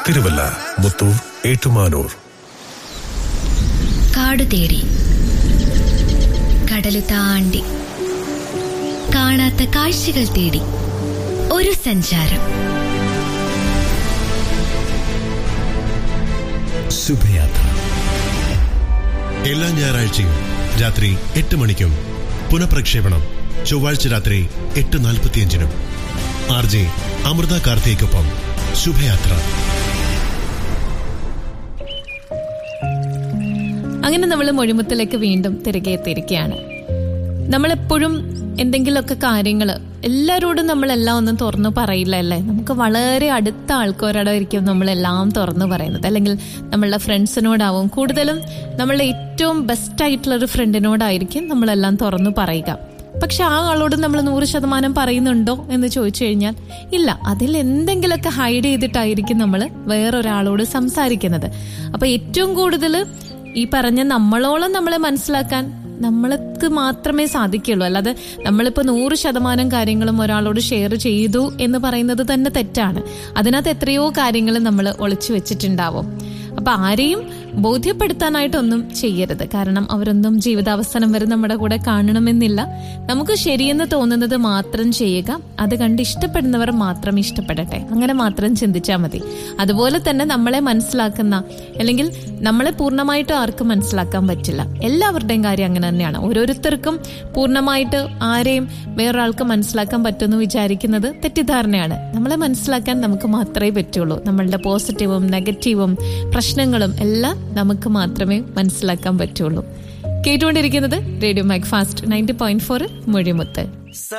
തിരുവല്ല മുത്തൂർ ഏറ്റുമാനൂർ കാടു തേടി കടലു താണ്ടി കാണാത്ത കാഴ്ചകൾ തേടി ഒരു സഞ്ചാരം ശുഭയാത്ര എല്ലാ ഞായറാഴ്ചയും രാത്രി എട്ട് മണിക്കും പുനഃപ്രക്ഷേപണം ചൊവ്വാഴ്ച രാത്രി എട്ട് നാൽപ്പത്തിയഞ്ചിനും ആർ ജെ അമൃത കാർത്തിയ്ക്കൊപ്പം ശുഭയാത്ര അങ്ങനെ നമ്മൾ മൊഴിമുത്തിലേക്ക് വീണ്ടും തിരികെ എത്തിയിരിക്കുകയാണ് നമ്മളെപ്പോഴും എന്തെങ്കിലുമൊക്കെ കാര്യങ്ങൾ എല്ലാവരോടും നമ്മളെല്ലാം ഒന്നും തുറന്നു പറയില്ല അല്ലേ നമുക്ക് വളരെ അടുത്ത ആൾക്കാരോടായിരിക്കും നമ്മളെല്ലാം തുറന്നു പറയുന്നത് അല്ലെങ്കിൽ നമ്മളുടെ ഫ്രണ്ട്സിനോടാവും കൂടുതലും നമ്മളുടെ ഏറ്റവും ബെസ്റ്റ് ആയിട്ടുള്ള ഒരു ഫ്രണ്ടിനോടായിരിക്കും നമ്മളെല്ലാം തുറന്നു പറയുക പക്ഷെ ആ ആളോട് നമ്മൾ നൂറ് ശതമാനം പറയുന്നുണ്ടോ എന്ന് ചോദിച്ചു കഴിഞ്ഞാൽ ഇല്ല അതിൽ എന്തെങ്കിലുമൊക്കെ ഹൈഡ് ചെയ്തിട്ടായിരിക്കും നമ്മൾ വേറൊരാളോട് സംസാരിക്കുന്നത് അപ്പൊ ഏറ്റവും കൂടുതൽ ഈ പറഞ്ഞ നമ്മളോളം നമ്മളെ മനസ്സിലാക്കാൻ നമ്മൾക്ക് മാത്രമേ സാധിക്കുള്ളൂ അല്ലാതെ നമ്മളിപ്പോൾ നൂറ് ശതമാനം കാര്യങ്ങളും ഒരാളോട് ഷെയർ ചെയ്തു എന്ന് പറയുന്നത് തന്നെ തെറ്റാണ് അതിനകത്ത് എത്രയോ കാര്യങ്ങൾ നമ്മൾ ഒളിച്ചു വെച്ചിട്ടുണ്ടാവും അപ്പൊ ആരെയും ബോധ്യപ്പെടുത്താനായിട്ടൊന്നും ചെയ്യരുത് കാരണം അവരൊന്നും ജീവിതാവസാനം വരെ നമ്മുടെ കൂടെ കാണണമെന്നില്ല നമുക്ക് ശരിയെന്ന് തോന്നുന്നത് മാത്രം ചെയ്യുക അത് കണ്ട് ഇഷ്ടപ്പെടുന്നവർ മാത്രം ഇഷ്ടപ്പെടട്ടെ അങ്ങനെ മാത്രം ചിന്തിച്ചാൽ മതി അതുപോലെ തന്നെ നമ്മളെ മനസ്സിലാക്കുന്ന അല്ലെങ്കിൽ നമ്മളെ പൂർണ്ണമായിട്ട് ആർക്കും മനസ്സിലാക്കാൻ പറ്റില്ല എല്ലാവരുടെയും കാര്യം അങ്ങനെ തന്നെയാണ് ഓരോരുത്തർക്കും പൂർണ്ണമായിട്ട് ആരെയും വേറൊരാൾക്ക് മനസ്സിലാക്കാൻ പറ്റുമെന്ന് വിചാരിക്കുന്നത് തെറ്റിദ്ധാരണയാണ് നമ്മളെ മനസ്സിലാക്കാൻ നമുക്ക് മാത്രമേ പറ്റുള്ളൂ നമ്മളുടെ പോസിറ്റീവും നെഗറ്റീവും പ്രശ്നങ്ങളും എല്ലാം നമുക്ക് മാത്രമേ മനസ്സിലാക്കാൻ പറ്റുള്ളൂ കേട്ടുകൊണ്ടിരിക്കുന്നത് radio mike fast ninety point four മൊഴിമുത്ത്